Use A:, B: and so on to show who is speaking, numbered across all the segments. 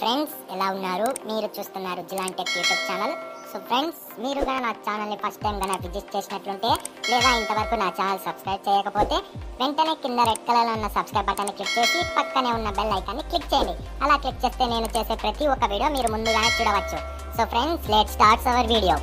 A: friends ఎలా ఉన్నారు మీరు చూస్తున్నారు Jilan tech YouTube channel so friends మీరు కానీ నా ఛానల్ని ఫస్ట్ టైం కనుక విజిట్ చేసినట్లుంటే లేదా ఇంతవరకు నా ఛానల్ సబ్స్క్రైబ్ చేయకపోతే వెంటనే కింద రెడ్ కలర్లో ఉన్న సబ్స్క్రైబ్ బటన్ క్లిక్ చేసి పక్కనే ఉన్న బెల్ ఐకాన్ని క్లిక్ చేయండి అలా క్లిక్ చేస్తే నేను చేసే ప్రతి ఒక్క వీడియో మీరు ముందుగానే చూడవచ్చు so friends let starts our video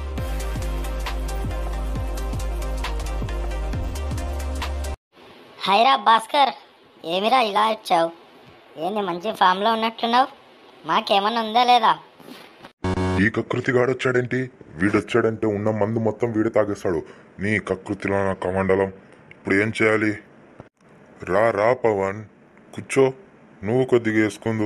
B: హైరా భాస్కర్ ఏమిరా ఇలా వచ్చావు ఏంది మంచి ఫామ్లో ఉన్నట్టున్నావు మాకేమన్నా ఉందా లేదా
C: ఈ కకృతి గాడొచ్చాడేంటి వీడొచ్చాడంటే ఉన్న మందు మొత్తం వీడు తాగేస్తాడు నీ కకృతిలో నా కమండలం ఇప్పుడు ఏం చేయాలి రా రా పవన్ కూర్చో నువ్వు కొద్దిగా వేసుకుందు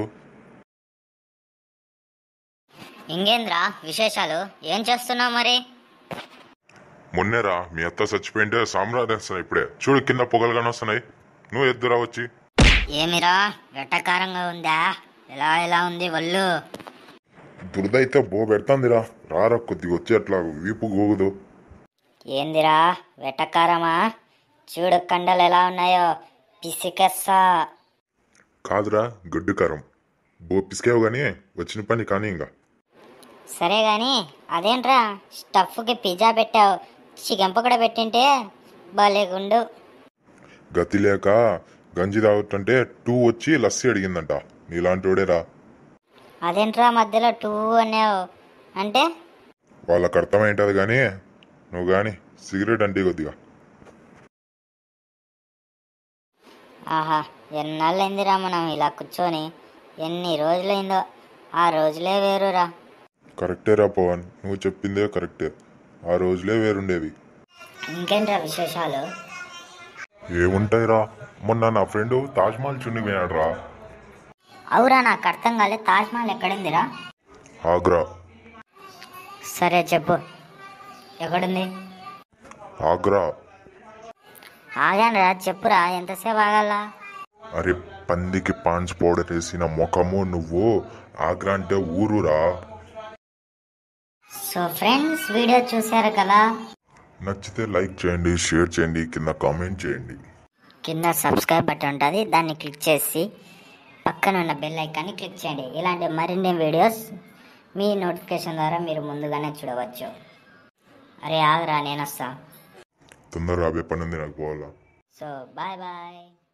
B: ఇంకేంద్రా విశేషాలు ఏం చేస్తున్నావు మరి
C: మొన్నేరా మీ అత్త చచ్చిపోయింటే సామ్రాజ్యం వస్తున్నాయి ఇప్పుడే చూడు కింద పొగలుగానే వస్తున్నాయి నువ్వు ఎద్దురా వచ్చి
B: ఏమిరా వెట్టకారంగా ఉందా ఎలా ఎలా ఉంది ఒళ్ళు
C: దురద అయితే బో పెడుతుందిరా రారా కొద్దిగా వచ్చి అట్లా వీపు గోగుదు
B: ఏందిరా వెట్టకారమా చూడు కండలు ఎలా ఉన్నాయో పిసికెస్సా
C: కాదురా గడ్డు కారం బో పిసికావు గానీ వచ్చిన పని కానీ ఇంకా
B: సరే గాని అదేంట్రా స్టఫ్కి పిజ్జా పెట్టావు చికెన్ పకోడా పెట్టింటే భలేగుండు
C: గతి లేక గంజి తాగుతుంటే టూ వచ్చి లస్సీ అడిగిందంట నీలాంటోడేరా
B: అదేంట్రా మధ్యలో టూ అనేవు అంటే
C: వాళ్ళకి అర్థమైంటది కానీ నువ్వు కానీ సిగరెట్ అంటే కొద్దిగా
B: ఆహా ఎన్నాళ్ళైందిరా మనం ఇలా కూర్చొని ఎన్ని రోజులైందో ఆ రోజులే వేరురా
C: కరెక్టే రా పవన్ నువ్వు చెప్పిందే కరెక్టే ఆ రోజులే వేరుండేవి
B: ఇంకేంట్రా విశేషాలు
C: ఏముంటాయిరా మొన్న నా ఫ్రెండ్ తాజ్మహల్ చున్ని పోయాడురా
B: అవురా నాకు అర్థం కాలే తాజ్మహల్ ఎక్కడుందిరా
C: ఆగ్రా
B: సరే చెప్పు ఎక్కడుంది
C: ఆగ్రా
B: ఆగానురా చెప్పురా ఎంతసేపు ఆగాల
C: అరే పందికి పాంచ్ పౌడర్ వేసిన ముఖము నువ్వు ఆగ్రా అంటే ఊరురా
B: సో ఫ్రెండ్స్ వీడియో చూశారు కదా
C: నచ్చితే లైక్ చేయండి షేర్ చేయండి కింద కామెంట్ చేయండి
B: కింద సబ్స్క్రైబ్ బటన్ ఉంటుంది దాన్ని క్లిక్ చేసి పక్కన ఉన్న బెల్ ఐకాన్ని క్లిక్ చేయండి ఇలాంటి మరిన్ని వీడియోస్ మీ నోటిఫికేషన్ ద్వారా మీరు ముందుగానే చూడవచ్చు అరే ఆగరా నేను వస్తా
C: తొందరగా రాబే పని ఉంది నాకు పోవాలా
B: సో బాయ్ బాయ్